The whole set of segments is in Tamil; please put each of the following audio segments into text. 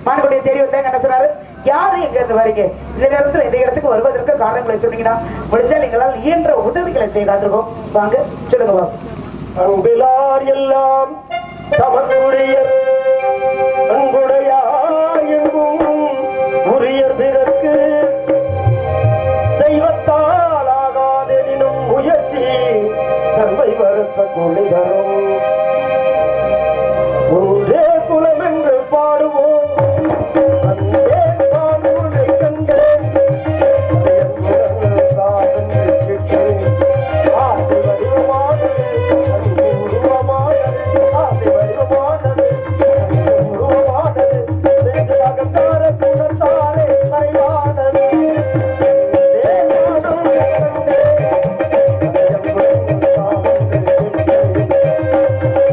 மான்குடியை தேடி வந்தாங்க என்ன சொன்னாரு யாரு எங்க இருந்து வரீங்க இந்த நேரத்துல இந்த இடத்துக்கு வருவதற்கு காரணங்களை சொன்னீங்கன்னா முடிஞ்சால் எங்களால் இயன்ற உதவிகளை செய்தாண்டிருக்கோம் வாங்க சொல்லுங்க வாங்க அன்பிலார் எல்லாம் தமக்குரிய அன்புடையார் எங்கும் உரியர் பிறர்க்கு தெய்வத்தால் ஆகாதெனினும் முயற்சி நன்மை வருத்த கொள்ளை தரும் ஒன்றே குலம் என்று பாடுவோம் அன்பே பாடுவதை கண்டேன் என் குலங்கள் காதல் கேட்கிறேன் ஆதி வடிவமானது அன்பு உருவமானது ஆதி வடிவமானது அன்பு உருவமானது வெகு அகத்தார குணத்தாலே மறைவானது தேவானம் கண்டேன் என் குலங்கள் காதல் கேட்கிறேன்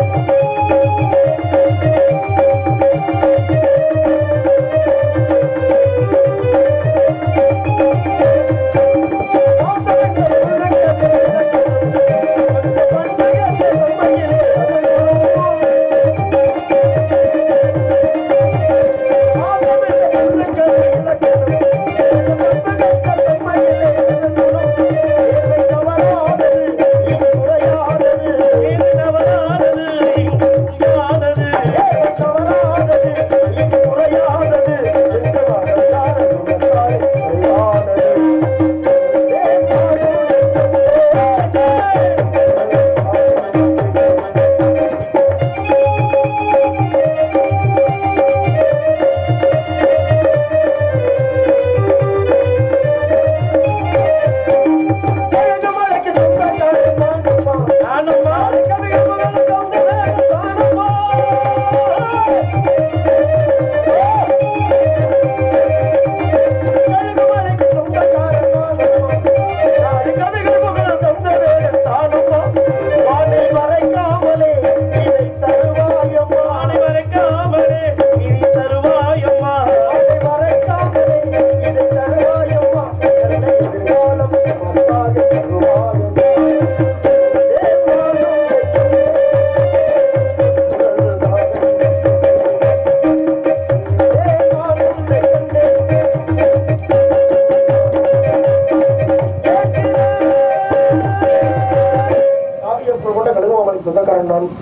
ஆவியப்பர் கொண்ட கடுகுமாமலை சொந்தக்காரன் நான்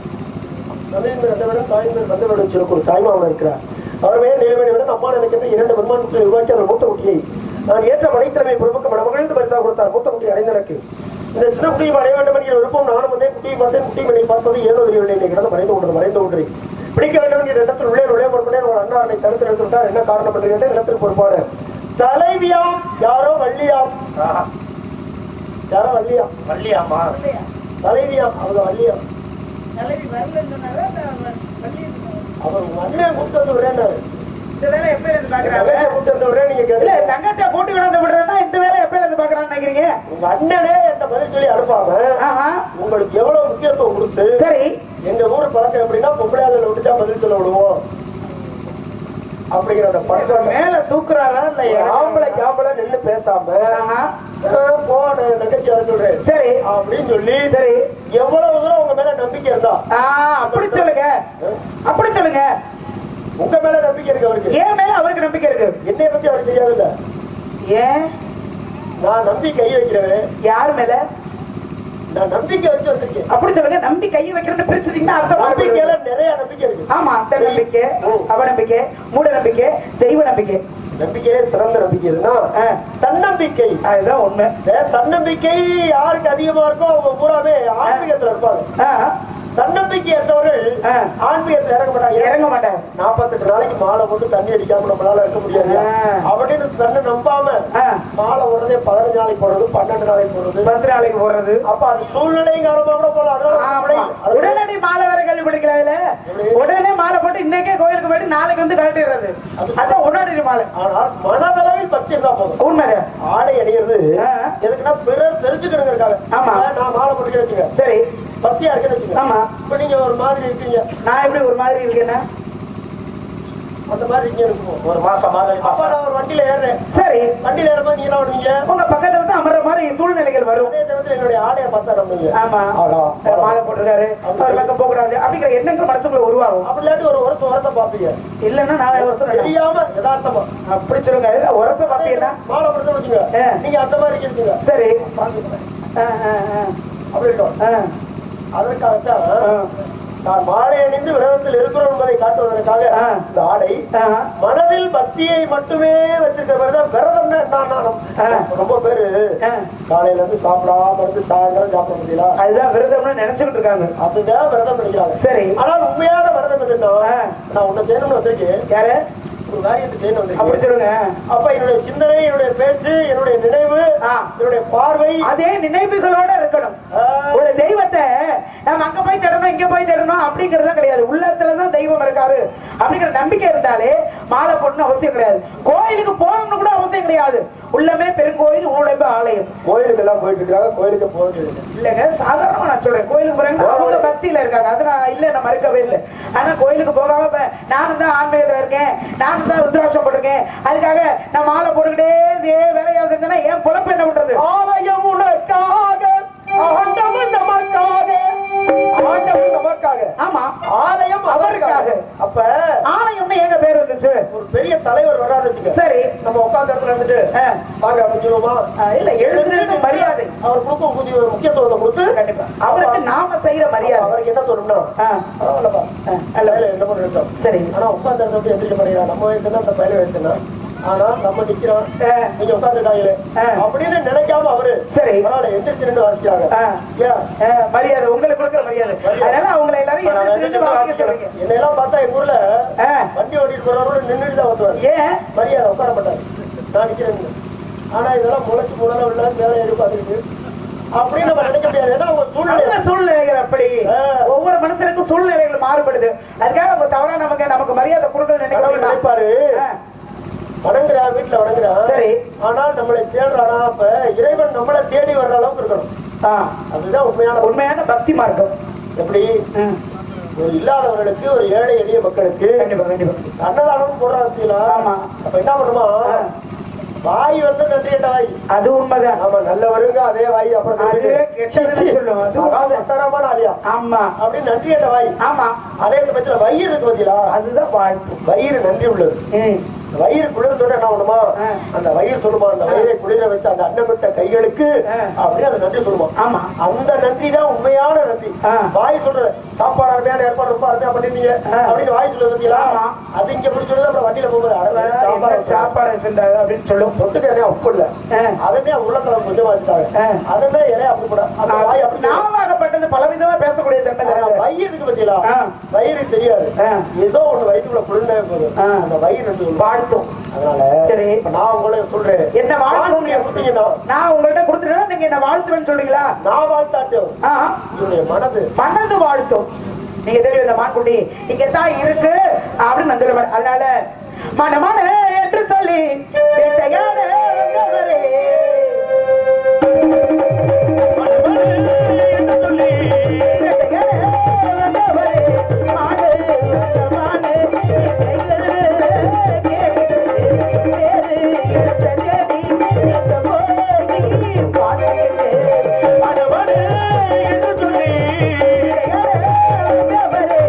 நவீன வந்தவிட தாய்ந்தர் வந்தவருடைய சிறப்பு ஒரு தாய்மாவன் இருக்கிறார் அவருமே நிலைமையை விட அம்மா நினைக்கின்ற இரண்டு பெருமான்களை உருவாக்கி அந்த மூத்த குட்டியை நான் ஏற்ற மனைத்திறமை பொறுப்புக்கு மனமகிழ்ந்து பரிசாக கொடுத்தார் மூத்த குட்டி அடைந்த எனக்கு இந்த சின்ன குட்டியை அடைய வேண்டும் என்கிற விருப்பம் நானும் வந்தேன் குட்டியை பார்த்தேன் குட்டி என்னை பார்த்தது ஏனோ தெரியவில்லை என்னை கிடந்து மறைந்து கொண்டது மறைந்து கொண்டது பிடிக்க வேண்டும் என்கிற இடத்தில் உள்ளே நுழைய பொறுப்பேன் ஒரு அண்ணா என்னை தடுத்து எடுத்து விட்டார் என்ன காரணம் என்று கேட்டேன் இடத்தில் பொறுப்பான தலைவியாம் யாரோ வள்ளியாம் யாரோ வள்ளியாம் வள்ளியாமா தலைவியாம் அவங்க வள்ளியாம் அவர் உங்க அண்ணன் கூப்பிட்டு வந்து விடுறேன்னாரு. இந்த வேலை எப்ப இருந்து பாக்குறாங்க தங்கச்சியை கூப்பிட்டு வந்து விடுறேன் நீங்க இல்ல கேட்டீங்க. தங்கச்சியா கூட்டு கிடந்து விடுறேன்னா இந்த வேலை எப்ப இருந்து பாக்குறான்னு நினைக்கிறீங்க உங்க அண்ணனே என்ற பதில் சொல்லி அனுப்பாம ஆஹா உங்களுக்கு எவ்வளவு முக்கியத்துவம் கொடுத்து சரி எங்க ஊர் பழக்கம் எப்படின்னா பொம்பளையாளர் விட்டுட்டா பதில் சொல்ல விடுவோம் அப்படிங்கிற அந்த பழக்கம் மேல தூக்குறாரா இல்லையா ஆம்பளை ஆம்பளை நின்னு பேசாம ஆஹா "ஆஹ், போன தங்கச்சி வர சொல்றேன் சரி அப்படின்னு சொல்லி சரி எவ்வளவு தூரம் உங்க மேல நம்பிக்கை இருந்தா ஆ அப்படி சொல்லுங்க அப்படி சொல்லுங்க உங்க மேல நம்பிக்கை இருக்கு அவருக்கு ஏன் மேல அவருக்கு நம்பிக்கை இருக்கு என்னைய பத்தி அவருக்கு தெரியாதுல்ல ஏன் நான் நம்பி கை வைக்கிறவன் யார் மேல நான் நம்பிக்கை வச்சு வந்திருக்கேன் அப்படி சொல்லுங்க நம்பி கையை வைக்கிறேன்னு பிரிச்சுட்டீங்கன்னா அர்த்தம் நம்பிக்கையில மாறிடும். நிறைய நம்பிக்கை இருக்கு ஆமா தன் நம்பிக்கை அவநம்பிக்கை மூட நம்பிக்கை தெய்வ நம்பிக்கை நம்பிக்கையே சிறந்த நம்பிக்கை எதுனா ஆ, தன்னம்பிக்கை அதுதான் உண்மை ஏ, தன்னம்பிக்கை யாருக்கு அதிகமா இருக்கோ அவங்க பூராமே ஆன்மீகத்துல இருப்பாங்க ஆ, தன்னம்பிக்கை ஏற்றவர்கள் ஆ. ஆன்மீகத்துல இறங்க மாட்டாங்க இறங்க மாட்டாங்க நாற்பத்தெட்டு நாளைக்கு மாலை போட்டு தண்ணி அடிக்காம நம்மளால இருக்க முடியாது ஆ. அப்படின்னு தன்னை நம்பாம ஆ, மாலை உடனே பதினஞ்சு நாளைக்கு போடுறது பன்னெண்டு நாளைக்கு போடுறது பத்து நாளைக்கு போடுறது அப்ப அது சூழ்நிலையும் காரணமா கூட போல அதனால ஆமா. நம்மளை- அது- உடனடி மாலை வேற கேள்விப்பட்டிருக்கல உடனே மாலை போட்டு இன்னைக்கே கோயிலுக்கு போயிட்டு நாளைக்கு வந்து கழட்டிடுறது அதான் உடனடி மாலை ஆனால் மனதளவில் பக்தி இருந்தா போதும் உண்மைதான் ஆடை அணியிறது ஆ. எதுக்குன்னா பிறர் தெரிஞ்சுக்கணுங்கிறதுக்காக ஆமா. நான் மாலை போட்டுக்கிறேன் வச்சுங்க சரி பக்தியா இருக்குன்னு வச்சுங்க ஆமா இப்ப நீங்க ஒரு மாதிரி இருக்கீங்க நான் எப்படி ஒரு மாதிரி இருக்கேன்னா அந்த மாதிரி இங்க இருக்கும் ஒரு மாசம் மாதம் அப்ப நான் ஒரு வண்டியில ஏறுறேன் சரி வண்டியில ஏறும்போது நீ என்ன பண்ணுவீங்க உங்க பக்கத்துல தான் அமர்ற மாதிரி சூழ்நிலைகள் வரும் அதே சமயத்துல என்னுடைய ஆடையை பார்த்தா நம்புவீங்க ஆமா ஆடா, ஆடா. மாலை போட்டிருக்காரு அவர் பக்கம் போக கூடாது அப்படிங்கிற எண்ணங்கள் மனசுக்குள்ள உருவாகும் அப்படி இல்லாட்டி ஒரு வருஷம் வரத்தை பாப்பீங்க இல்லன்னா நான் ஒரு சொல்றேன் தெரியாம யதார்த்தமா அப்படி சொல்லுங்க அதுல உரச பாத்தீங்கன்னா மாலை போட்டு வச்சுங்க ஆ. நீங்க அந்த மாதிரி இருக்கீங்க சரி பாத்துக்கிறேன். ஆ, ஆ, ஆ. அப்படி இருக்கும் ஆ, அதற்காகத்தான் ஆ. நான் மாலை அணிந்து விரதத்தில் இருக்கிறோம் என்பதை காட்டுவதற்காக ஆ. இந்த ஆடை ஆ. மனதில் பக்தியை மட்டுமே வச்சிருக்கிற மாதிரி தான் விரதம் நானும் ஆ. ரொம்ப பேரு ஆ. காலையில இருந்து சாப்பிடாம இருந்து சாயங்காலம் சாப்பிட முடியல அதுதான் விரதம்னு நினைச்சுக்கிட்டு இருக்காங்க அப்படிதான் விரதம் பண்ணிக்கிறாங்க சரி ஆனால் உண்மையான விரதம் என்னன்னா ஆ. நான் உன்னை செய்யணும்னு வந்திருக்கேன் யாரு ஒரு காரியத்தை செய்யணும் அப்படி வந்திருக்கேன் சொல்லுங்க அப்ப என்னுடைய சிந்தனை என்னுடைய பேச்சு என்னுடைய நினைவு ஆ. என்னுடைய பார்வை அதே நினைவுகளோட இருக்கணும் ஆ, ஒரு தெய்வத்தை நம்ம அங்க போய் தேடணும் இங்க போய் தேடணும் அப்படிங்கறதுலாம் கிடையாது உள்ளத்துலதான் தெய்வம் இருக்காரு அப்படிங்கிற நம்பிக்கை இருந்தாலே மாலை போடணும் அவசியம் கிடையாது கோயிலுக்கு போகணும்னு கூட அவசியம் கிடையாது உள்ளமே பெருங்கோயில் உடம்பு ஆலயம் கோயிலுக்கு எல்லாம் போயிட்டு இருக்காங்க கோயிலுக்கு போறது இல்லை. இல்லங்க சாதாரணமா நான் சொல்றேன் கோயிலுக்கு போறாங்க அவங்க பக்தியில இருக்காங்க அது நான் இல்ல நான் மறுக்கவே இல்லை ஆனா கோயிலுக்கு போகாம இப்ப நானும் தான் ஆன்மீகத்துல இருக்கேன் நானும் தான் ருத்ராட்சம் போட்டிருக்கேன் அதுக்காக நான் மாலை போட்டுக்கிட்டே இதே வேலையாக இருந்தேன்னா ஏன் பொழப்பு என்ன பண்றது ஆலயம் உனக்காக ஆண்டவன் நமக்காக ஆண்டவன் நமக்காக ஆமா ஆலயம் அவருக்காக அப்ப ஆலயம்னு எங்க பேர் வந்துச்சு ஒரு பெரிய தலைவர் வராரு வச்சுக்க சரி நம்ம உட்கார்ந்த இடத்துல இருந்துட்டு ஆ. பாருங்க அப்படின்னு சொல்லுவோமா ஆ, இல்ல எழுதுறது மரியாதை அவர் கொடுக்கும் புதிய முக்கியத்துவத்தை கொடுத்து கண்டிப்பா அவருக்கு நாம செய்யற மரியாதை அவருக்கு என்ன தோணும்னா ஆ, பரவாயில்லப்பா ஆ, நல்ல வேலை என்ன பண்ணிருக்கோம் சரி ஆனா உட்கார்ந்த இடத்துல வந்து எந்திரிக்க மாட்டேங்கிறா நம்ம வயசு தான் அந்த பயில வயசுனா ஆனா நம்ம நிக்கிறோம் ஆ. நீங்க உட்கார்ந்துட்டாங்களே ஆ. அப்படின்னு நினைக்காம அவரு சரி. பரவாயில்ல எந்திரிச்சு நின்று வாசிக்கிறாங்க ஆ. ஏன் ஆ, மரியாதை உங்களுக்கு கொடுக்குற மரியாதை அதனால அவங்களை எல்லாரும் இப்ப நான் எந்திரிச்சு நின்று வாசிக்க சொல்றீங்க என்னை எல்லாம் பார்த்தா எங்க ஊர்ல ஆ, வண்டி ஓட்டிட்டு போறவரோட நின்றுட்டு தான் ஓட்டுவாரு ஏன் மரியாதை உட்கார மாட்டாரு நான் நிக்கிறேன் ஆனா இதெல்லாம் முளைச்சு முதல்ல உள்ள வேலை எதிர்பார்த்துருக்கு அப்படின்னு நம்ம நினைக்க முடியாது ஏன்னா அவங்க அவங்க சூழ்நிலை சூழ்நிலைகள் அப்படி ஆ. ஒவ்வொரு மனுஷனுக்கும் சூழ்நிலைகள் மாறுபடுது அதுக்காக நம்ம தவறா நமக்கு நமக்கு மரியாதை கொடுக்கணும்னு நினைக்க கடவுள் வேண்டாம். நினைப்பாரு ஆ, வணங்குறா வீட்டுல வணங்குறா சரி. ஆனால் நம்மளை தேடுறானா அப்ப இறைவன் நம்மளை தேடி வர்ற அளவுக்கு இருக்கணும் ஆ, அதுதான் உண்மையான உண்மை உண்மையான பக்தி மார்க்கம் எப்படி ம், ஒரு இல்லாதவர்களுக்கு ஒரு ஏழை எளிய மக்களுக்கு கண்டிப்பா கண்டிப்பா அன்னதானம் போடுறா பார்த்தீங்களா ஆமா. அப்ப என்ன பண்ணுமா ஆ. வாய் வந்து நன்றி கேட்ட வாய் அது உண்மைதான் ஆமா நல்லவருங்க அதே வாய் அப்புறம் அது சொல்லிட்டு, கெட்டதுன்னு சீ, சீ, சொல்லுவோம். அது மகா உண்மை. மட்டரமான ஆளியா ஆமா அப்படின்னு நன்றி கேட்ட வாய் ஆமா அதே சமயத்துல வயிறு இருக்கு பார்த்தீங்களா அதுதான் வாழ்த்து வயிறு நன்றி உள்ளது ம், வயிறு குளிர்ந்தோட என்ன பண்ணுமா ஆ. அந்த வயிறு சொல்லுமா அந்த வயிறை குளிர வைத்த அந்த அன்னமிட்ட கைகளுக்கு ஆ. அப்படின்னு அந்த நன்றி சொல்லுமா ஆமா அந்த நன்றி தான் உண்மையான நன்றி ஆ. வாய் சொல்றது சாப்பாடு அருமையான ஏற்பாடு ரொம்ப அருமையா பண்ணிருந்தீங்க ஆ. அப்படின்னு வாய் சொல்லுது பார்த்தீங்களா ஆமா. அது இங்க எப்படி சொல்லுது அப்புறம் வண்டியில போகும்போது அட, என்ன சாப்பாடு வச்சாங்க. சாப்பாடு வச்சிருந்தாங்க அப்படின்னு சொல்லும் தொட்டுக்க என்ன உப்பு இல்ல ஆ. அதனே உருளைக்கிழங்கு கொஞ்சமா வச்சுட்டாங்க ஆ. அதனே இலைய அப்படி கூட அந்த வாய் அப்படி சொல்லும். நாவாகப்பட்டது பலவிதமா பேசக்கூடிய தன்மை ஆனா தராது. வயிறு இருக்கு பார்த்தீங்களா ஆ. வயிறு தெரியாது ஆ. ஏதோ ஒண்ணு வயிற்றுக்குள்ள குளிர்ந்தே போகுது ஆ. அந்த வயிறு நன்றி சொல்லும். வாழ்த்தும் அதனால சரி. இப்ப நான் உங்களுக்கு சொல்றேன் என்ன வாழ்த்தும் நீங்க சொன்னீங்கன்னா நான் உங்கள்ட்ட கொடுத்துட்டேன் நீங்க என்ன வாழ்த்துவேன்னு சொல்றீங்களா நான் வாழ்த்தாட்டும் ஆ, என்னுடைய மனது மனது வாழ்த்தும் நீங்க தெரியும் இந்த மான்குட்டி இங்க தான் இருக்கு அப்படின்னு நான் சொல்ல மாட்டேன் அதனால மனமான என்று சொல்லி வேட்டையாட வந்தவரே. வேட்டையாட வந்தவரே. மாடு, மாடு, வேட்டையாட கேட்டு, வேறு இடத்தை தேடி நீங்க போய் பாட்டுக்கிட்டு மனமான என்று சொல்லி வேட்டையாட வந்தவரே.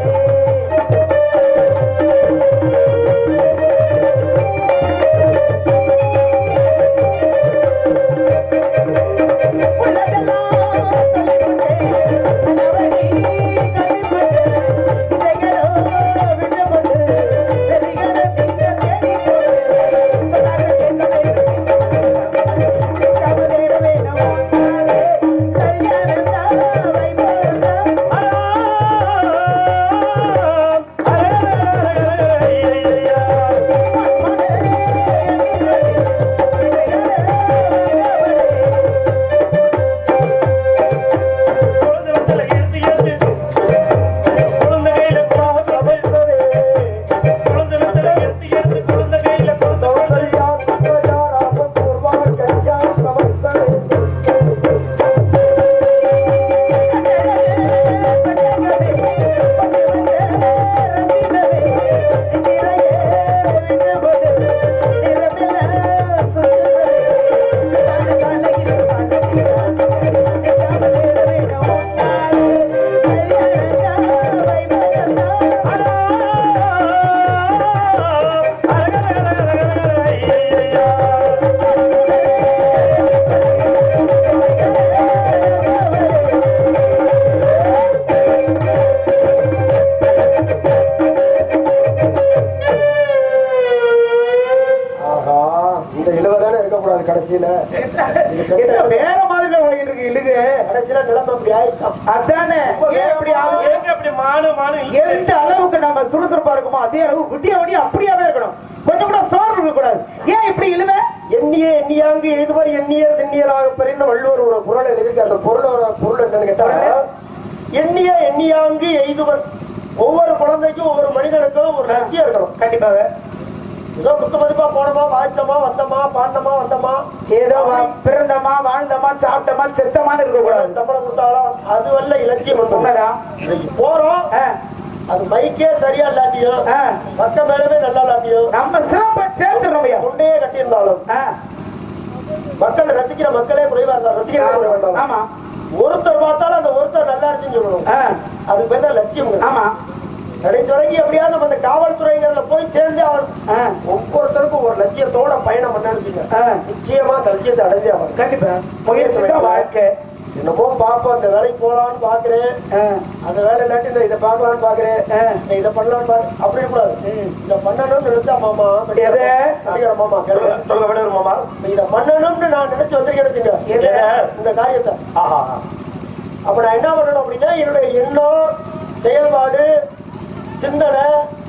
ஆஹா இந்த இழுவதானே இருக்கக்கூடாது கடைசியில என்ன வேற மாதிரி போயிட்டு இருக்கு இழுகு கடைசியில நிலைமை இப்படி ஆயிடுச்சாம் அதானே ஏன் இப்படி ஆகுது ஏங்க அப்படி மானு மானு இழுத்து? எந்த அளவுக்கு நம்ம சுறுசுறுப்பா இருக்குமோ அதே அளவு விட்டிய விடிய அப்படியாவே இருக்கணும் கொஞ்சம் கூட சோர்வு இருக்க கூடாது ஏன் இப்படி இழுவ எண்ணிய எண்ணியாங்கு இதுவரை எண்ணியர் திண்ணியராக பெறின்னு வள்ளுவர் ஒரு குரல் எழுதியிருக்கு அந்த பொருளோட பொருள் என்னன்னு கேட்டா எண்ணிய எண்ணியாங்கு எய்துவர் ஒவ்வொரு குழந்தைக்கும் ஒவ்வொரு மனிதனுக்கும் ஒரு லட்சியம் இருக்கணும் கண்டிப்பாக ஏதோ குத்து மதிப்பா போனோமா வாய்ச்சமா வந்தமா பாண்டமா வந்தமா ஏதோ வா- பிறந்தமா வாழ்ந்தமா சாப்பிட்டமா செத்தமான்னு இருக்க கூடாது சம்பளம் கொடுத்தாலும் அது வல்ல இலட்சியம் வந்து உண்மைதான் இன்னைக்கு போறோம் ஆ, அது மைக்கே சரியா இல்லாட்டியும் ஆ. பக்கம் மேலவே நல்லா இல்லாட்டியும் நம்ம சிறப்பா சேர்த்துடணும் ஐயா. கொண்டே கட்டியிருந்தாலும் ஆ, மக்கள் ரசிக்கிற மக்களே குறைவா இருந்தாலும் ரசிக்கிற குறைவா இருந்தாலும் ஆமா ஒருத்தர் பார்த்தாலும் அந்த ஒருத்தர் நல்லா இருக்குன்னு சொல்லணும் ஆ, அதுக்கு பேர் தான் லட்சியம் ஆமா கடைசி வரைக்கும் எப்படியாவது நம்ம அந்த காவல்துறைகள்ல போய் சேர்ந்து அவர் ஆ, ஒவ்வொருத்தருக்கும் ஒரு லட்சியத்தோட பயணம் பண்ணான்னு ஆ. நிச்சயமா அந்த லட்சியத்தை அடைஞ்சே அவர் கண்டிப்பா முயற்சி தான் வாழ்க்கை என்னமோ பாப்போம் அந்த வேலைக்கு போலான்னு பாக்குறேன் ஆ, அந்த வேலை இல்லாட்டி இந்த இதை பார்க்கலான்னு பாக்குறேன் ஆ. இந்த இதை பண்ணலாம்னு பாக்கு அப்படி கூடாது ம். இதை பண்ணணும்னு நினைச்சா மாமா எது? நடிகர் மாமா கேளுங்க. சொல்லுங்க விடுங்க மாமா இதை பண்ணணும்னு நான் நினைச்சு வந்திருக்கேன் வச்சுங்க. எது? இந்த காரியத்தை ஆஹா அப்ப நான் என்ன பண்ணணும் அப்படின்னா என்னுடைய எண்ணம் செயல்பாடு சிந்தனை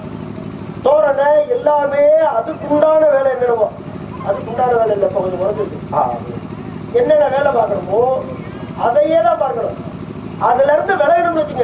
தோரணை எல்லாமே அதுக்குண்டான வேலை என்னென்னவோ அதுக்குண்டான வேலை இல்லை இப்ப கொஞ்சம் குறைஞ்சிருக்கு ஆ. என்னென்ன வேலை பார்க்கணுமோ அதையே தான் பார்க்கணும் அதுல இருந்து விளையணும்னு வச்சுங்க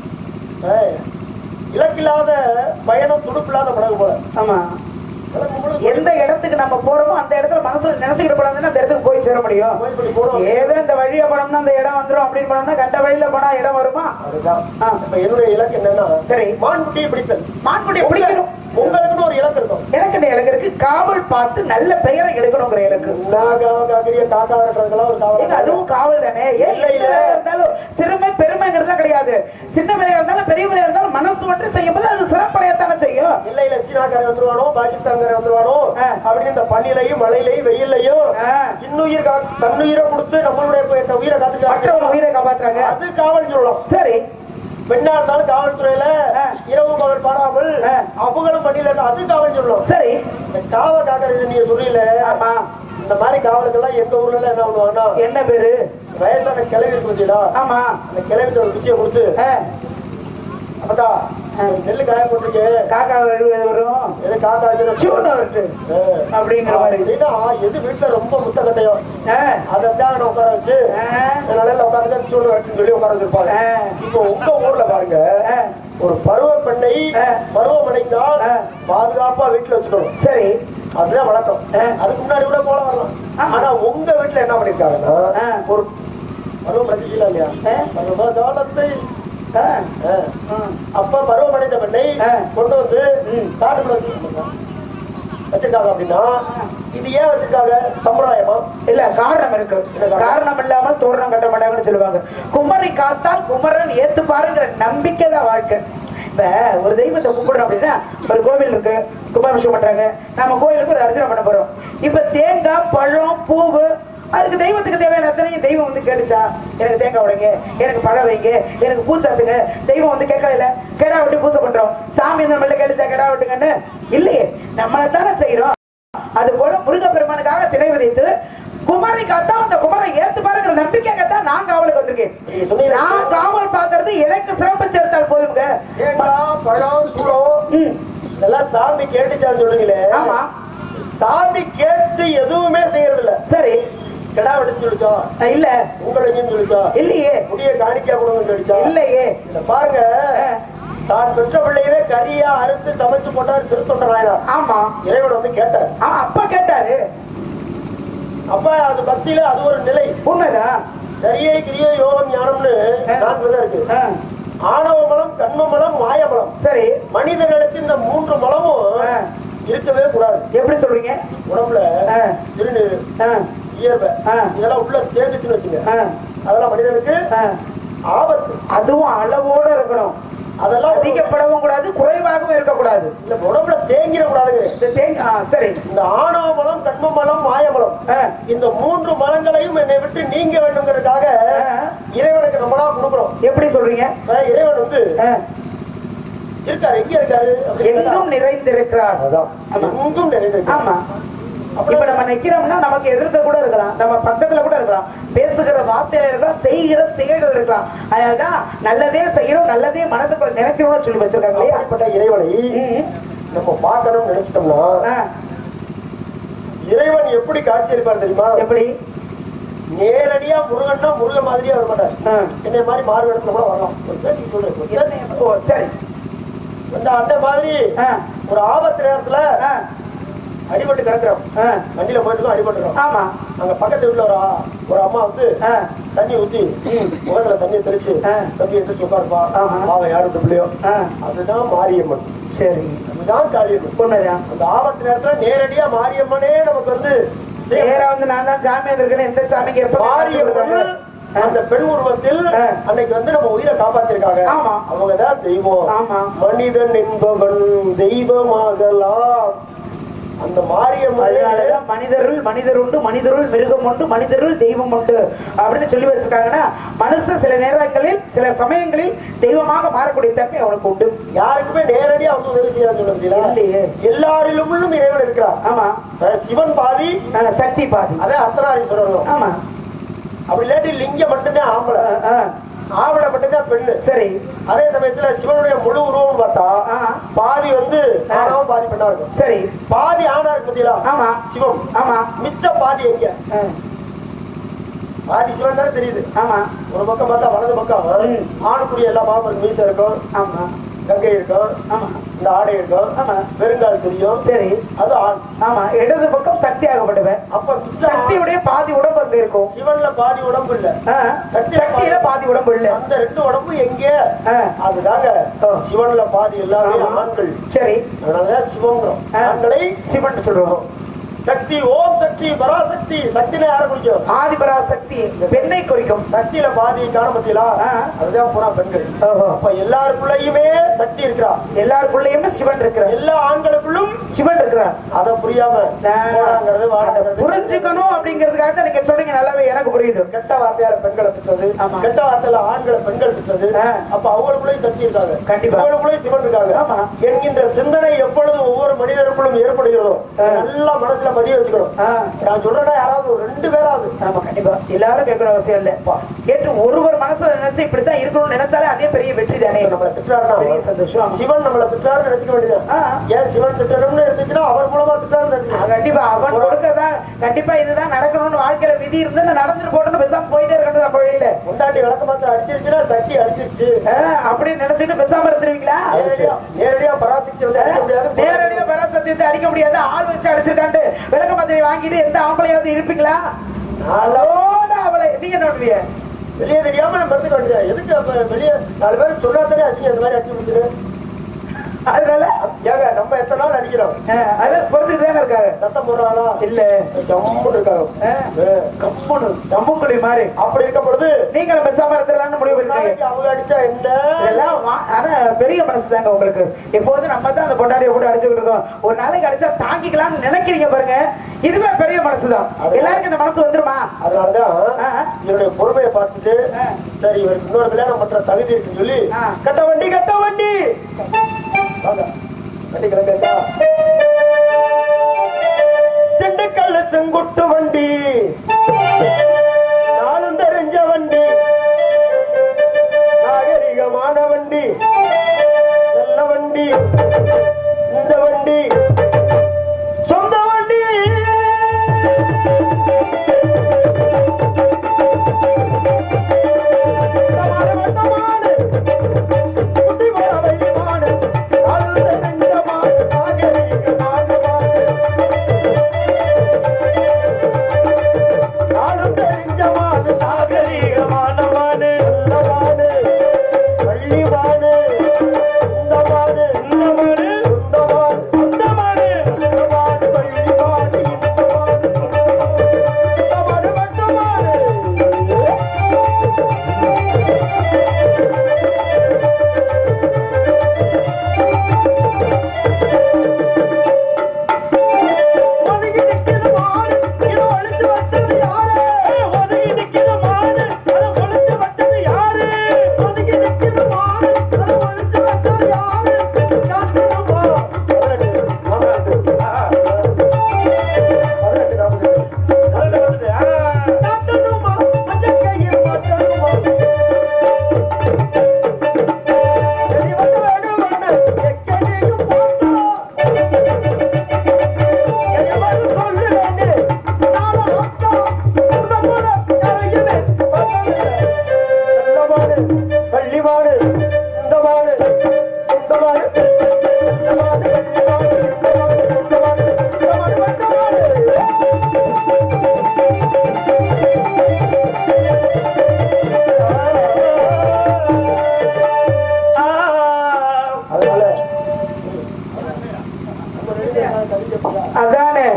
ஏய், இலக்கில்லாத பயணம் துடுப்பில்லாத படகு போல ஆமா விளக்கும் பொழுது எந்த இடத்துக்கு நம்ம போறோமோ அந்த இடத்துல மனசுல நினைச்சுக்கிட்டு போனோம்னா அந்த இடத்துக்கு போய் சேர முடியும் போய் இப்படி போறோம். ஏதோ இந்த வழியா போனோம்னா அந்த இடம் வந்துரும் அப்படின்னு போனோம்னா கண்ட வழியில போனா இடம் வருமா அதுதான் ஆ. இப்ப என்னுடைய இலக்கு என்னன்னா சரி மான்குட்டியை பிடித்தல் மான்குட்டியை பிடிக்கணும் உங்களுக்குன்னு ஒரு இலக்கு இருக்கும் எனக்கு இந்த இலக்கு இருக்கு காவல் பார்த்து நல்ல பெயரை எடுக்கணுங்கிற இலக்கு நாகா காக்கிரிய காக்கா இருக்கிறதுக்கெல்லாம் ஒரு ஏங்க, காவல் அதுவும் காவல் தானே ஏன் இல்ல, எந்த இல்ல. வேலையா இருந்தாலும் சிறுமை பெருமைங்கிறதுலாம் கிடையாது சின்ன வேலையா இருந்தாலும் பெரிய வேலையா இருந்தாலும் மனசு ஒன்று செய்யும் போது அது சிறப்படையத்தானே செய்யும் இல்ல இல்ல சீனாக்காரன் வந்துருவானோ பாகிஸ்தான்காரன் வந்துருவானோ ஆ. அப்படின்னு இந்த பனிலையும் மழையிலையும் வெயில்லையும் ஆ. இன்னுயிர் கா- தன்னுயிரை கொடுத்து நம்மளுடைய இப்ப உயிரை மற்றவங்க காத்துக்கிறாங்க உயிரை காப்பாத்துறாங்க அது காவல் சொல்லலாம் சரி பெண்ணா இருந்தாலும் காவல்துறையில ஆ. இரவு பகல் பாடாமல் ஆ. அவங்களும் பண்ணில அது காவல் சொல்லலாம் சரி இந்த காவ காக்கிறது நீங்க சொல்லல ஆமா இந்த மாதிரி காவலுக்கெல்லாம் எங்க ஊர்ல எல்லாம் என்ன பண்ணுவாங்கன்னா என்ன பேரு வயசான கிளவி இருக்கு பார்த்தீங்களா ஆமா அந்த கிளவிட்ட ஒரு குச்சியை கொடுத்து ஆ, அப்பதா நெல்லு காய போட்டிருக்கேன் காக்கா வருவது வரும் எது காக்கா வச்சு சூடு வருது அப்படிங்கிற மாதிரி அப்படின்னா எது வீட்டுல ரொம்ப முத்த கட்டையோ ஆ, அதை தான் உட்கார வச்சு ஆ, நிலையில உட்காந்து சூடு வரட்டுன்னு சொல்லி உட்கார வச்சிருப்பாங்க ஆ. இப்போ உங்க ஊர்ல பாருங்க ஆ, ஒரு பருவ பெண்ணை ஆ. பருவமடைந்தால் ஆ. பாதுகாப்பா வீட்டுல வச்சுக்கணும் சரி அதுதான் வழக்கம் ஆ. அதுக்கு முன்னாடி கூட போல வரலாம் ஆமா. ஆனா உங்க வீட்டுல என்ன பண்ணிருக்காங்கன்னா ஆ. ஒரு பருவம் அடைஞ்சிக்கலாம் இல்லையா ஆ. பருவ காலத்தை ஆ, ஆ. ம், அப்ப பருவமடைந்த பெண்ணை ஆ. கொண்டு வந்து ம். காட்டுக்குள்ள வச்சிருக்காங்க வச்சிருக்காங்க அப்படின்னா இது ஏன் வச்சிருக்காங்க சம்பிரதாயமா இல்ல காரணம் இருக்கு காரணம் இல்லாமல் தோரணம் கட்ட மாட்டாங்கன்னு சொல்லுவாங்க குமரி காத்தால் குமரன் ஏத்துப்பாருங்கிற நம்பிக்கை தான் வாழ்க்கை இப்ப ஒரு தெய்வத்தை கும்பிடுறோம் அப்படின்னா ஒரு கோவில் இருக்கு கும்பாபிஷேகம் பண்றாங்க நம்ம கோயிலுக்கு ஒரு அர்ச்சனை பண்ண போறோம் இப்ப தேங்காய் பழம் பூவு அதுக்கு தெய்வத்துக்கு தேவையான அத்தனையும் தெய்வம் வந்து கேட்டுச்சா எனக்கு தேங்காய் உடைங்க எனக்கு பழம் வைங்க எனக்கு பூச்சாத்துங்க தெய்வம் வந்து கேட்கல இல்ல கெடா விட்டு பூசை பண்றோம் சாமி இந்த நம்மள்ட்ட கேட்டுச்சா கெடா விட்டுங்கன்னு இல்லையே நம்மளை தானே செய்யறோம் அது போல முருகப்பெருமானுக்காக திரை விதைத்து குமரை காத்தா அந்த குமரை ஏத்து பாருங்கிற நம்பிக்கையாகத்தான் நான் காவலுக்கு வந்திருக்கேன் நீங்க சொன்னீங்க நான் காவல் பாக்குறது எனக்கு சிறப்பு சேர்த்தால் போதுங்க தேங்காய் பழம் சூடம் ம், இதெல்லாம் சாமி கேட்டுச்சான்னு சொல்லுங்களே ஆமா சாமி கேட்டு எதுவுமே செய்யறது இல்ல சரி கிடா வெட்டு சொல்லிச்சா அஹ், இல்ல உங்களையும் சொல்லிச்சா இல்லையே முடிய காணிக்கா கொடுங்க சொல்லிச்சா இல்லையே இல்ல பாருங்க அஹ், தான் பெற்ற பிள்ளையவே கரியா அறுத்து சமைச்சு போட்டார் திருத்தொண்ட நாயனா ஆமா இறைவன் வந்து கேட்டார் ஆ, அப்பா கேட்டாரு அப்ப அது பக்தியில அது ஒரு நிலை உண்மைதான் சரியை கிரியை யோகம் ஞானம்னு அஹ். நான்கு தான் இருக்கு ஆ, ஆணவ மலம் கண்ம மலம் மாய மலம் சரி மனிதர்களுக்கு இந்த மூன்று மலமும் ஆ, இருக்கவே கூடாது எப்படி சொல்றீங்க உடம்புல ஆ. சிறுநீர் ஆ, இயல்பு ஆ. இதெல்லாம் உள்ள தேங்குச்சுன்னு வச்சுங்க ஆ, அதெல்லாம் மனிதனுக்கு ஆ. ஆபத்து அதுவும் அளவோட இருக்கணும் அதெல்லாம் ஒரு- அதிகப்படவும் கூடாது குறைவாகவும் இருக்கக்கூடாது இந்த உடம்புல தேங்கிட கூடாதுங்க இந்த தேங்க ஆ, சரி இந்த ஆணவ மலம் கண்ம மலம் மாய மலம் ஆ, இந்த மூன்று மலங்களையும் என்னை விட்டு நீங்க வேண்டுங்கிறதுக்காக ஆ. இறைவனுக்கு நம்மளா கொடுக்குறோம் எப்படி சொல்றீங்க அதான் இறைவன் வந்து ஆ, இருக்காரு எங்க இருக்காரு அப்படின்னு கேட்டா, எங்கும் நிறைந்திருக்கிறார் அதான் ஆமா. எங்கும் நிறைந்திருக்காரு ஆமா இப்ப நம்ம நிக்கிறோம்னா நமக்கு எதிர்க்க கூட இருக்கலாம் நம்ம பக்கத்துல கூட இருக்கலாம் பேசுகிற வார்த்தையில இருக்கலாம் செய்கிற செயல்கள் இருக்கலாம் அதனாலதான் நல்லதே செய்யறோம் நல்லதே மனதுக்குள்ள நினைக்கணும்னு சொல்லி வச்சிருக்காங்க இல்லையா அப்படிப்பட்ட இறைவனை ம். நம்ம பார்க்கணும்னு நினைச்சிட்டோம்னா ஆ, இறைவன் எப்படி காட்சி அளிப்பார் தெரியுமா எப்படி நேரடியா முருகன்னா முருகன் மாதிரியே வர மாட்டார் ஆ. என்னை மாதிரி மாறு இடத்துல கூட வரலாம் ஒரு பேட்டி சொல்லு ஒரு பேட்டி. ஓ சரி இந்த அந்த மாதிரி ஆ, ஒரு ஆபத்து நேரத்துல ஆ, அடிபட்டு கிடக்குறோம் ஆ. வண்டியில போயிட்டு அடிபட்டுறோம் ஆமா அங்க பக்கத்து வீட்டுல ஒரு ஆ- ஒரு அம்மா வந்து ஆ, தண்ணி ஊத்தி முகத்துல தண்ணியை தெளிச்சு ஆ. தண்ணி எடுத்து உட்காருப்பா ஆமா. பாவம் யாரு விட்டு பிள்ளையோ ஆ, அதுதான் மாரியம்மன் சரி அதுதான் காளியம்மன் உண்மைதான் அந்த ஆபத்து நேரத்துல நேரடியா மாரியம்மனே நமக்கு வந்து செய்ய- நேரா வந்து நான் தான் சாமி வந்திருக்கேன் எந்த சாமிக்கு எப்ப மாரியம்மன் அந்த பெண் உருவத்தில் ஆ. அன்னைக்கு வந்து நம்ம உயிரை காப்பாத்திருக்காங்க ஆமா. அவங்க தான் தெய்வம் ஆமா. மனிதன் என்பவன் தெய்வமாகலாம் அந்த மாரியம்மன் அதனாலதான் மனிதருள் மனிதர் உண்டு மனிதருள் மிருகம் உண்டு மனிதருள் தெய்வம் உண்டு அப்படின்னு சொல்லி வச்சிருக்காங்கன்னா மனுஷன் சில நேரங்களில் சில சமயங்களில் தெய்வமாக மாறக்கூடிய தன்மை அவனுக்கு உண்டு யாருக்குமே நேரடியா வந்து உதவி செய்யறான்னு சொல்ல முடியல இல்லையே. எல்லாரிலும் இறைவன் இருக்கிறார் ஆமா அஹ் சிவன் பாதி ஆ, சக்தி பாதி அதான் அர்த்தநாரீஸ்வரர் ஆமா அப்படி இல்லாட்டி லிங்கம் மட்டும்தான் ஆம்பளை ஆ, ஆ, ஆவணை மட்டும்தான் பெண்ணு சரி அதே சமயத்துல சிவனுடைய முழு உருவம் பார்த்தா ஆ. பாதி வந்து ஆணாவும் பாதி பெண்ணா இருக்கும் சரி பாதி ஆணா இருக்கு பாத்தீங்களா ஆமா சிவம் ஆமா மிச்ச பாதி எங்க ஆ, பாதி சிவன் தானே தெரியுது ஆமா ஒரு பக்கம் பார்த்தா வலது பக்கம் ம். ஆணுக்குரிய எல்லா பாவம் மீசை இருக்கும் ஆமா கங்கை இருக்கும் ஆமா இந்த ஆடை இருக்கும் ஆமா பெருங்கால் தெரியும் சரி அது ஆண் ஆமா இடது பக்கம் சக்தி ஆகப்பட்டவன் அப்ப மிச்ச சக்தியுடைய பாதி உடம்பு அங்க இருக்கும் சிவன்ல பாதி உடம்பு இல்ல ஆ, சக்தியில பாதி உடம்பு இல்ல அந்த ரெண்டு உடம்பு எங்க ஆ, அதுக்காக ஆ. சிவன்ல பாதி எல்லாமே ஆமா. ஆண்கள் சரி அதனாலதான் சிவங்கிறோம் ஆ. ஆண்களை சிவன் சொல்றோம் சக்தி ஓம் சக்தி பராசக்தி சக்தியில யாரை குறிக்கும் ஆதிபரா சக்தி பெண்ணை குறிக்கும் சக்தியில பாதி காண பத்தியலா ஆ. அதுதான் புறா பெண்கள் ஓஹோ. அப்ப எல்லாருக்குள்ளயுமே சக்தி இருக்கிறா எல்லாருக்குள்ளயுமே சிவன் இருக்கிறார் எல்லா ஆண்களுக்குள்ளும் சிவன் இருக்கிறார் அத புரியாம போடாங்கிறது அதை வாடாங்கிறது புரிஞ்சுக்கணும் அப்படிங்கிறதுக்காக தான் நீங்க சொல்றீங்க நல்லாவே எனக்கு புரியுது கெட்ட வார்த்தையால பெண்களை திட்டது ஆமா. கெட்ட வார்த்தையில ஆண்களை பெண்கள் திட்டது ஆ. அப்ப அவங்களுக்குள்ளேயும் சக்தி இருக்காங்க கண்டிப்பா. அவங்களுக்குள்ளேயும் சிவன் இருக்காங்க ஆமா. என்கின்ற சிந்தனை எப்பொழுது ஒவ்வொரு மனிதருக்குள்ளும் ஏற்படுகிறதோ ஆ. நல்லா மனசுல பதிய வச்சுக்கணும் ஆ, நான் சொல்றேன்னா யாராவது ஒரு ரெண்டு பேராவது ஆமா கண்டிப்பா எல்லாரும் கேட்கணும் அவசியம் இல்ல கேட்டு ஒருவர் மனசுல நினைச்சு இப்படித்தான் இருக்கணும்னு நினைச்சாலே அதே பெரிய வெற்றி தானே நம்மளை திட்டுறாருன்னா பெரிய சந்தோஷம் ஆமா. சிவன் நம்மளை திட்டுறாருன்னு நினைச்சுக்க வேண்டியது ஆ. ஏன் சிவன் திட்டணும்னு இருந்துச்சுன்னா அவர் மூலமா திட்டுறாருன்னு ஆ, நினைச்சுக்கணும் கண்டிப்பா அவன் கொடுக்கதான் கண்டிப்பா இதுதான் நடக்கணும்னு வாழ்க்கையில விதி இருந்து நடந்துட்டு போட்டு பேசாம போயிட்டே இருக்கணும் நம்ம வழியில முண்டாட்டி விளக்க மாத்திரம் அடிச்சிருச்சுன்னா சக்தி அடிச்சிருச்சு ஆ, அப்படின்னு நினைச்சிட்டு பேசாம இருந்துருவீங்களா நேரடியா நேரடியா பராசக்தி வந்து அடிக்க முடியாது நேரடியா பராசத்தியத்தை அடிக்க முடியாது ஆள் வச்சு அடிச்சிருக்காண்டு விளக்க மாத்திரை வாங்கிட்டு எந்த ஆம்பளையாவது இருப்பீங்களா அதோட அவளை நீங்க நோடுவீங்க வெளியே தெரியாம நம்ம இருந்துக்க வேண்டியது எதுக்கு அப்ப வெளியே நாலு பேர் சொன்னா தானே அசிங்க இந்த மாதிரி அடிச்சு முடிச்சிரு அதனால ஏங்க நம்ம எத்தனை நாள் அடிக்கிறோம் ஆ, அதெல்லாம் பொறுத்துட்டு தாங்க இருக்காங்க சத்தம் போடுறாங்களா இல்ல ஜம்முன்னு இருக்காங்க ஆ, ஏ, கம்முனு ஜம்முக்குழி மாதிரி அப்படி இருக்கும் பொழுது நீங்களும் பேசாம இருந்துடலாம்னு முடிவு பண்ணிருக்கீங்க நாளைக்கு அவங்க அடிச்சா என்ன இதெல்லாம் வா- ஆனா பெரிய மனசு தாங்க உங்களுக்கு எப்போதும் நம்ம தான் அந்த கொண்டாடிய போட்டு அடிச்சுக்கிட்டு இருக்கோம் ஒரு நாளைக்கு அடிச்சா தாங்கிக்கலாம்னு நினைக்கிறீங்க பாருங்க இதுவே பெரிய மனசுதான் எல்லாருக்கும் இந்த மனசு வந்துருமா அதனாலதான் ஆ. இவருடைய பொறுமையை பார்த்துட்டு ஆ. சரி இவருக்கு இன்னொரு கல்யாணம் பண்ற தகுதி இருக்குன்னு சொல்லி ஆ. கட்ட வண்டி கட்ட வண்டி வாங்க வண்டி கிளம்பியாச்சா திண்டுக்கல் செங்குட்டு வண்டி நாளும் தெரிஞ்ச வண்டி நாகரிகமான வண்டி நல்ல வண்டி இந்த வண்டி சொந்த வண்டி வட்டமாடு, வட்டமாடு. குட்டி பறவை மாடு. அழுத நெஞ்ச மாடு. நாகரிகமான மாடு.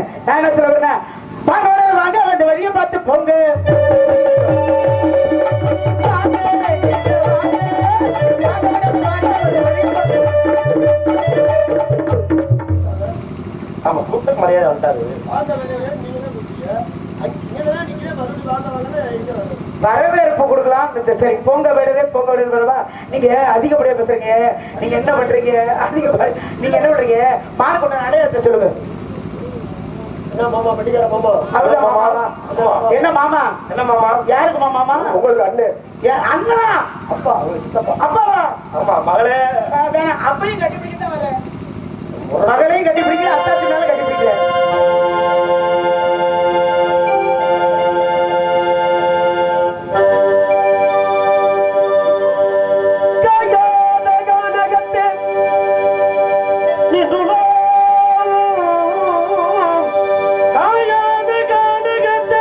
நான் என்ன சொல்ல வரேன்னா வாங்க வாங்க, வாங்க அந்த வழியை பார்த்து போங்க வாங்க, இங்க வாங்க. வாங்க, வாங்க, வாங்க, அந்த வழியை பார்த்து ஆமா கூப்பிட்டு மரியாதை வந்துட்டாரு வாங்க வேலையை நீங்க தான் கொடுத்தீங்க இங்கே தான் நீங்களே மறுபடியும் வாங்க வாங்கன்னு இங்கே வரணும் வரவேற்பு கொடுக்கலாம் சரி பொங்க விடுறது பொங்க விடுறது வரவா நீங்க அதிகப்படியா பேசுறீங்க நீங்க என்ன பண்றீங்க அதிக நீங்க என்ன பண்றீங்க மாடு கொண்ட அடையாளத்தை சொல்லுங்க என்ன மாமா பட்டிக்கார மாமா அப்படிதான் மாமா என்ன மாமா என்ன மாமா யாருக்கு மாமா உங்களுக்கு அண்ணன் ஏன் அண்ணா அப்பா உங்களுக்கு சித்தப்பா அப்பாவா ஆமா மகளே ஆ, வேணாம். அப்பையும் கட்டி பிடிக்க தான் வரேன் மகளையும் கட்டி பிடிக்கல அத்தாச்சி மேல கட்டி பிடிக்கல காயாத கானகத்தே நிதுலோ காயாத கானகத்தே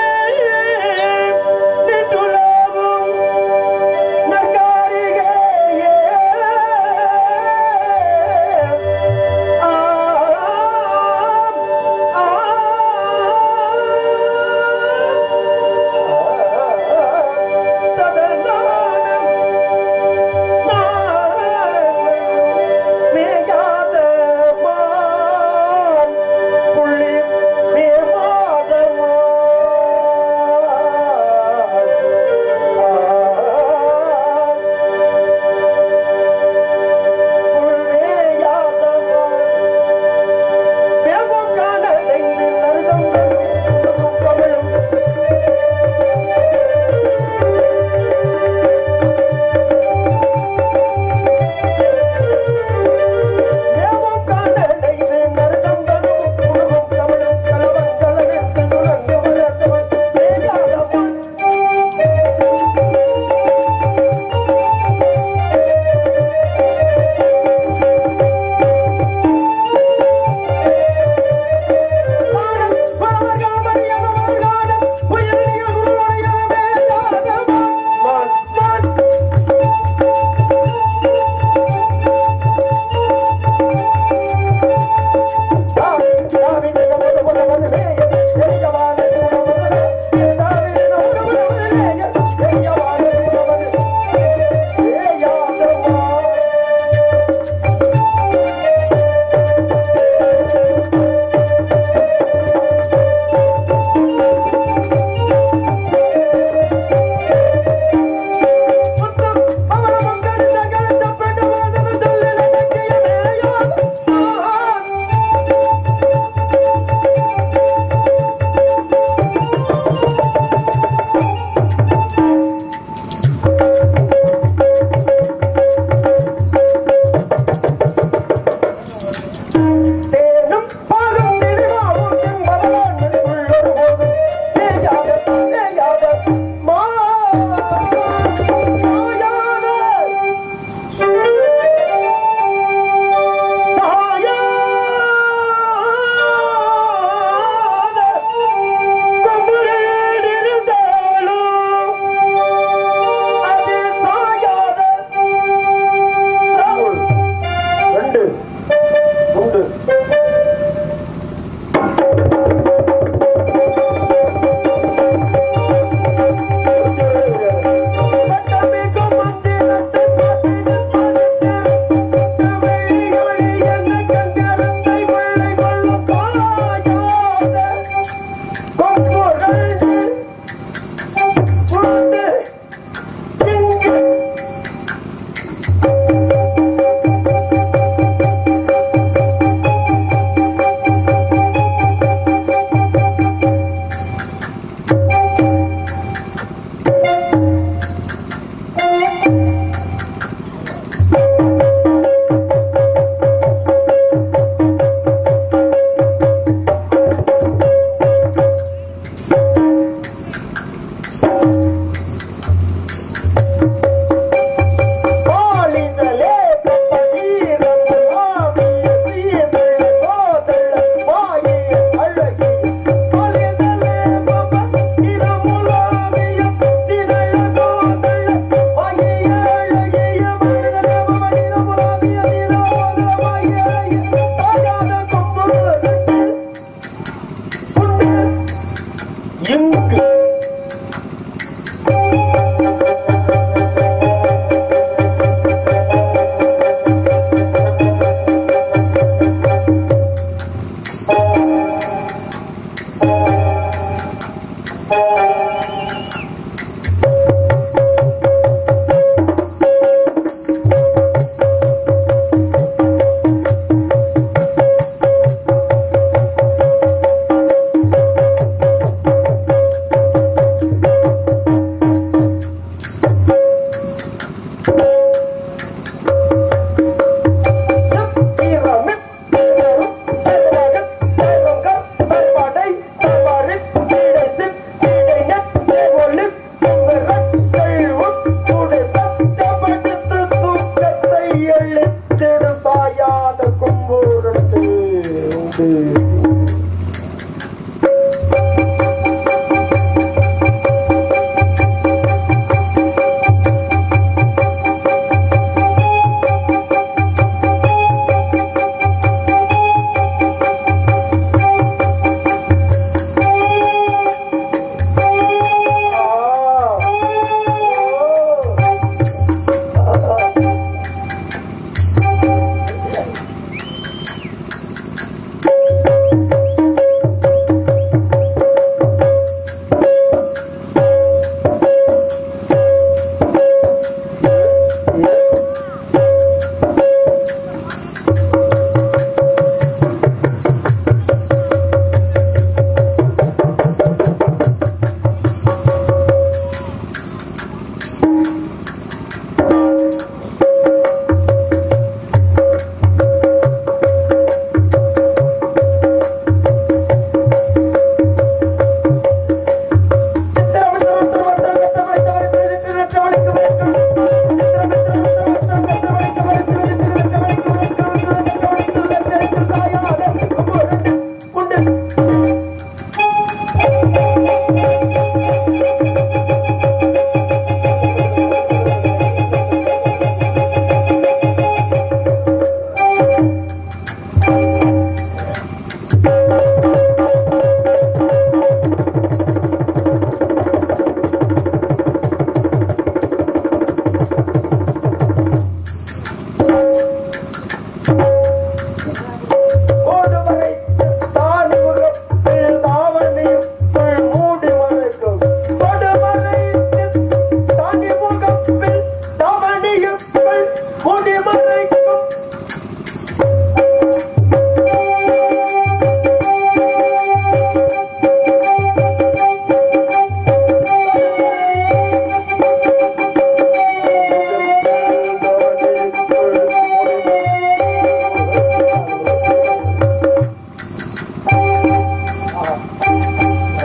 நிதுலவும் நற்காரிகே ஆ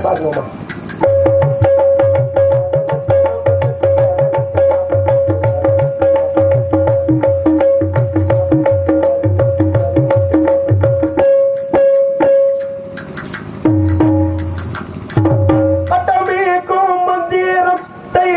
பாருங்கம்மா பட்டமேக்கும் மந்திரத்தை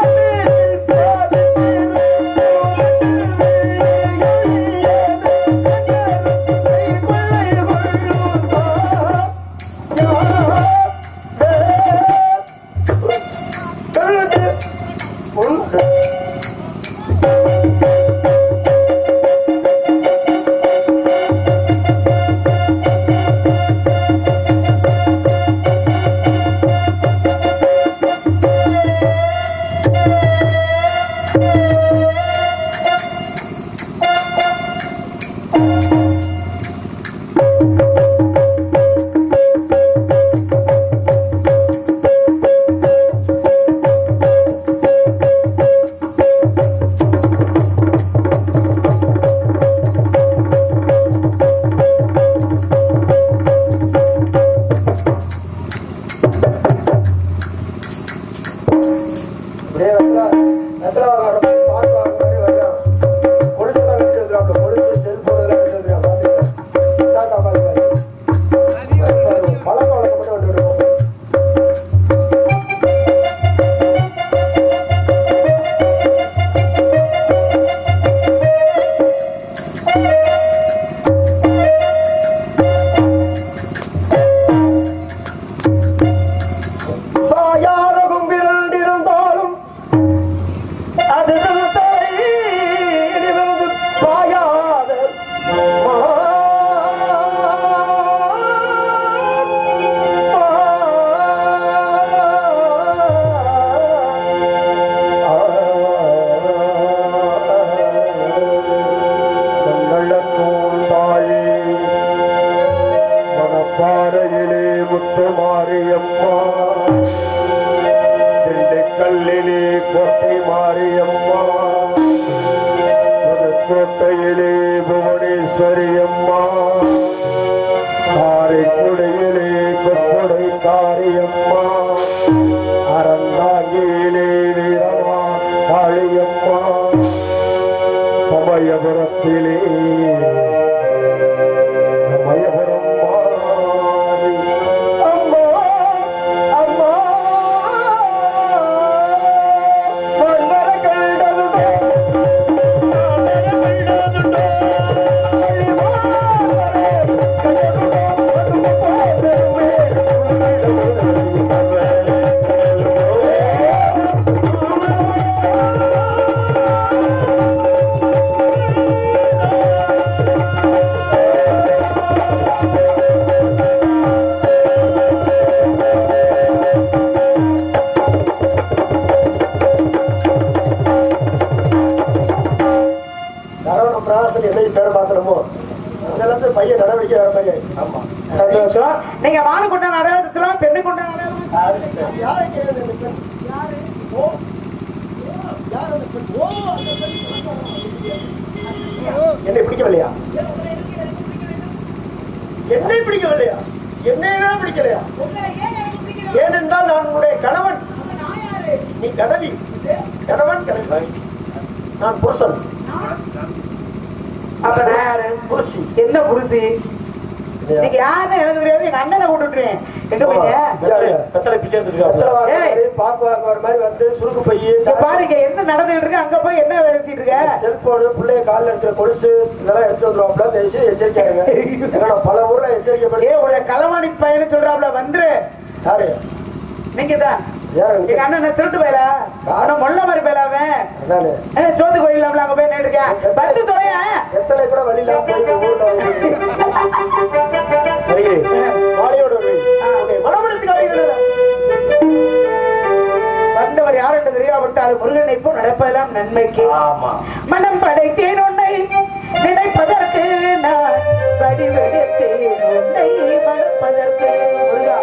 அப்படியே வெத்தலை வெத்தலை வாங்க பாட்டு வாங்க மாதிரி வர்றான் கொலுசுலாம் வச்சிருக்காங்க கொலுசு செல்போன் எல்லாம் வச்சிருக்காங்க பாத்துக்கலாம் டாட்டா பாத்துக்கலாம் பழக்க வழக்கம் மட்டும் வந்து விடுவோம் சாயாத கும்பிரண்டிருந்தாலும் அது தலையிலிருந்து பாயாத மனப்பாறையிலே முத்து மாரியம்மா திண்டுக்கல்லிலே கோட்டை மாரியம்மா புதுக்கோட்டையிலே புவனேஸ்வரி அம்மா காரைக்குடியிலே கொப்புடை காரியம்மா அறந்தாங்கியிலே வீரமா காளியம்மா சமயபுரத்திலே சமயபுரம் மாறி அம்மா அம்மா மன்மர கண்டதுடே சரவண பிரார்த்தனை என்னை பேர் மாத்திரமோ அதுல இருந்து பையன் நடவடிக்கை வர மாதிரி ஆமா சந்தோஷம் நீங்க மானு கொண்ட நாடகத்துல பெண்ணு கொண்ட நாடகம் யாரை கேட்குது இந்த பெண்? ஓ, யார் அந்த பெண்? ஓ, அந்த பெண். என்னை பிடிக்கவில்லையா என்னை பிடிக்கவில்லையா என்னையவே பிடிக்கலையா ஏனென்றால் நான் உன்னுடைய கணவன் நீ கணவி கணவன் கணவி நான் புருஷன் அப்ப நான் யாரு? புருஷி என்ன புருஷி நீங்க யாருன்னு எனக்கு தெரியாது எங்க அண்ணனை கூட்டுட்டுறேன் எங்க போயிங்க யாரு? வெத்தலை பிச்சை வெத்தலை எடுத்துருக்காங்க வாங்க ஏய். மாதிரி, பாக்கு வாங்க வர மாதிரி வந்து சுருக்கு பையி இங்க பாருங்க என்ன நடந்துட்டு இருக்கு அங்க போய் என்ன வேலை செய்யிட்டு இருக்க செல்போனு பிள்ளைய காலில் இருக்கிற கொலுசு இதெல்லாம் எடுத்து வந்துருவாப்ல தயவுசெய்து எச்சரிக்கையா இருங்க ஏன்னா நான் பல ஊர்ல எச்சரிக்கை பண்ணி ஏ உடைய களவாணி பையனு சொல்றாப்ல வந்துரு யாரு நீங்க தான் யாரு எங்க அண்ணன் திருட்டு போயில ஆனா மொல்ல மாதிரி போயில அவன் நானு ஏ, சோத்து கோயிலாம்ல அங்க போய் நின்று இருக்கேன் வந்து தொலையா எத்தனை கூட வழி இல்லாம போய் இந்த ஊர்ல வந்து வருகிறேன். மாலையோட வருகிறேன். உன்னை மனமடித்து காட்டுகிறேன். வந்தவர் யார் என்று தெரியாவிட்டால் முருகனை இப்போ நடப்பதெல்லாம் நன்மைக்கு ஆமா மனம் படைத்தேன் உன்னை நினைப்பதற்கு நான் வடிவெடுத்தேன் உன்னை மணப்பதற்கு முருகா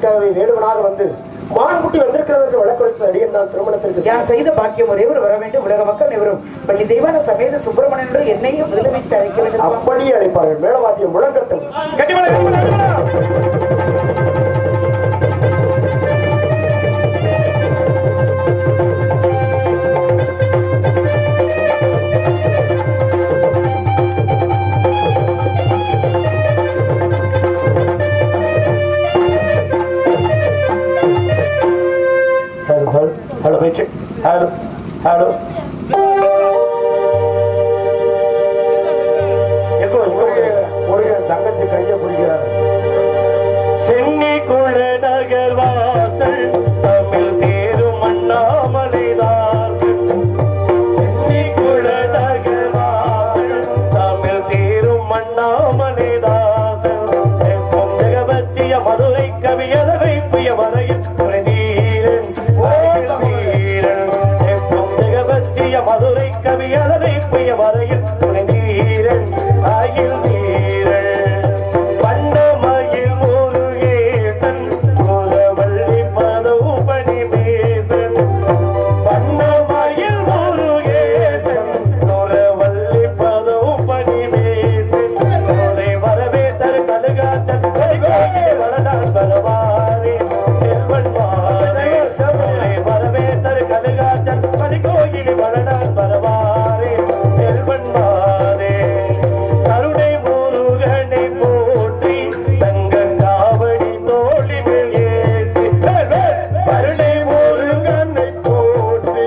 அதற்காகவே வேடுவனாக வந்து மான்குட்டி வந்திருக்கிறது என்று வழக்குரைத்த அடியன் நான் திருமணத்திற்கு யார் செய்த பாக்கியம் ஒரே ஒரு வர வேண்டும் உலக மக்கள் அனைவரும் பள்ளி தெய்வான சமேத சுப்பிரமணியன் என்று என்னையும் முதலமைத்து அழைக்க வேண்டும் அப்படியே அழைப்பார்கள் மேலவாத்தியம் முழங்கட்டும் கட்டிமலை கட்டிமலை ஹலோ ஹலோ ஹலோ பேச்சு ஹலோ ஹலோ எங்கோ இங்க ஒரு தங்கச்சி கையை பிடிக்கிறாரு சென்னி குள நகர் வாசல் தமிழ் தேரும் அண்ணாமலைதான் சென்னி குள நகர் வாசல் தமிழ் தேரும் அண்ணாமலைதாசன் ஜெகபத்திய மதுரை கவியதவை புய வரையில் ஒரு நீரன் வீரன் ஜெகபத்திய மதுரை கவியதவை புய வரையில் ஒரு நீரன் ஆயில் வீரன் வண்ணமயில் முருகேசன் முகவள்ளி பதவும் பணிமேசன் வண்ணமயில் முருகேசன் முகவள்ளி பதவும் பணிமேசன் உன்னை வரவேற்று கழுகாத்தன் கைகோகே வளடான் பகவானே செல்வன் மானே உன்னை வரவேற்று கழுகாத்தன் பணிகோகிலி வளடான் பகவானே செல்வன் மானே கருணை முருகனை போற்றி தங்க காவடி தோழி மேல் ஏற்றி கருணை முருகனை போற்றி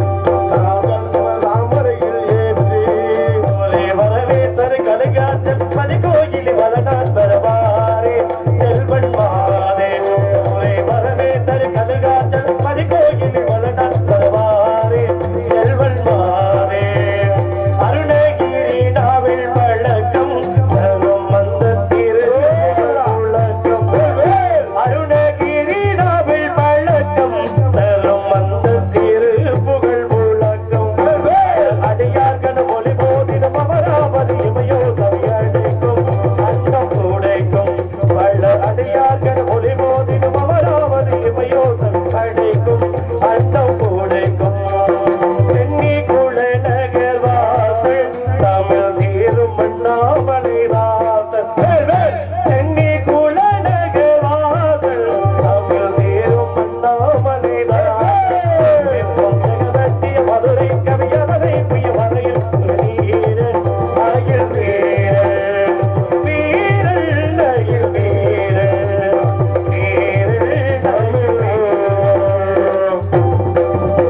தாமரையில் ஏற்றி ஒரே வரவே தரு கலைகாத்தன் பதிகோயிலி வளனான் பரவாரே செல்வன் மாதே ஒரே வரவே தரு கலைகாத்தன் பதிகோயிலி வளனான் பரவாரே செல்வன் மாதே அருணகிரி நாவில் வழக்கம் தரும் வந்த திரு உலகம் அருணகிரி நாவில் வழக்கம் தரும் வந்த திரு புகழ் முழக்கம் அடியார்கன மொழி போதிடும் அமராவதி இமையோ கவியடைக்கும் அன்னம் உடைக்கும் வள்ள அடியார்கன மொழி போதிடும் அமராவதி இமையோ கவியடைக்கும் அன்னம் உடைக்கும் சென்னி குள நகர் வாசல் தமிழ் தீரும் அண்ணாமலை வாசல் சென்னி குள நகர் வாசல் தமிழ் தீரும் அண்ணாமலை வாசல் மதுரை கவியவரை புய வரையில் வீரன் அகில் வீரன் வீரன் அகில் வீரன் வீரன் அகில் வீரன்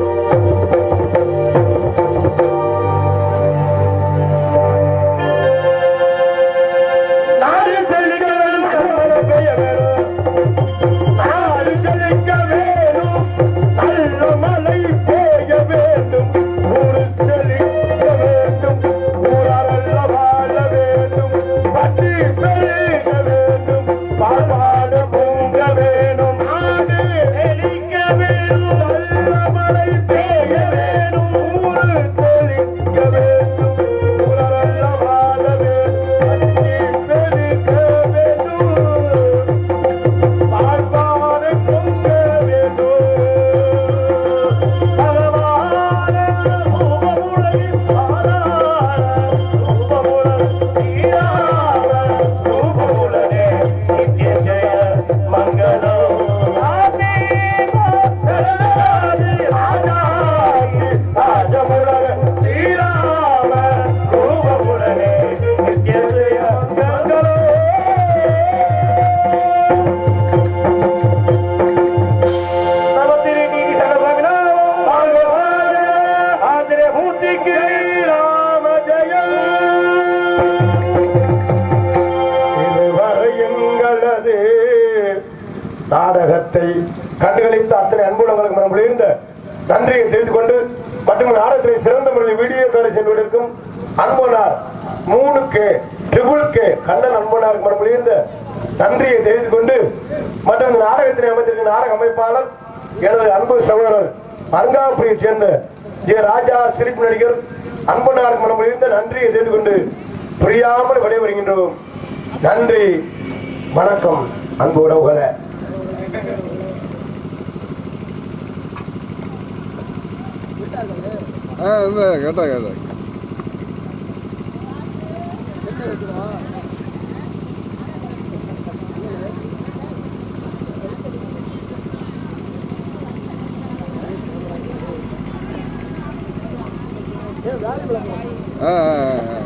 நாடு செழிக்க வேணும் மழை பெய்ய வேணும் நாடு செழிக்க வேணும் நல்ல மழை பெய்ய வேண்டும் ஊரு செழிக்க வேண்டும் ஊராரெல்ல வாழ வேண்டும் பட்டி பெருக வேண்டும் பால்பாடு பொங்க வேணும் நாடு செழிக்க வேணும் நல்ல மழை பெய்ய வேணும் ஊரு செழிக்க வேண்டும் ஊராரெல்ல வாழ வேண்டும் பட்டி பெருக வேண்டும் பார்ப்பாடு பொங்க வேண்டும் பகவான ரூபமுடை பாதார ரூபமுடன் தீராத ரூபமுடனே நித்ய ஜெய மங்களம் ஆதி ராஜாதி ராஜாதி ராஜமுடன் தீராத ரூபமுடனே நித்ய ஜெய மங்களம் நவத்திரி நீதி சகசமினாம் வாழ்க வாழ்க ஆதிரே மூர்த்திக்கு ராம ஜெயம் இதுவரை எங்களது நாடகத்தை கண்டுகளித்த அத்தனை அன்புள்ளவர்களுக்கு மனம் விழுந்த நன்றியை தெரிந்து கொண்டு மற்றும் நாடகத்திலே சிறந்த முறையில் வீடியோ காரை சென்றுவிட்டிருக்கும் அன்பனார் மூணு கே ட்ரிபிள் கே கண்ணன் அன்பனாருக்கு மனம் விழுந்த நன்றியை தெரிந்து கொண்டு மற்றும் இந்த நாடகத்தினை அமைத்திருக்கும் நாடக அமைப்பாளர் எனது அன்பு சகோதரர் அருங்காபுரியைச் சேர்ந்த ஜே ராஜா சிரிப்பு நடிகர் அன்பனாருக்கு மனம் விழுந்த நன்றியை தெரிந்து கொண்டு புரியாமல் விடைபெறுகின்றோம் நன்றி வணக்கம் அன்பு உறவுகளை ஆ இந்த கேட்டா கேட்டா ஏன் வேலை ஆ ஆ, ஆ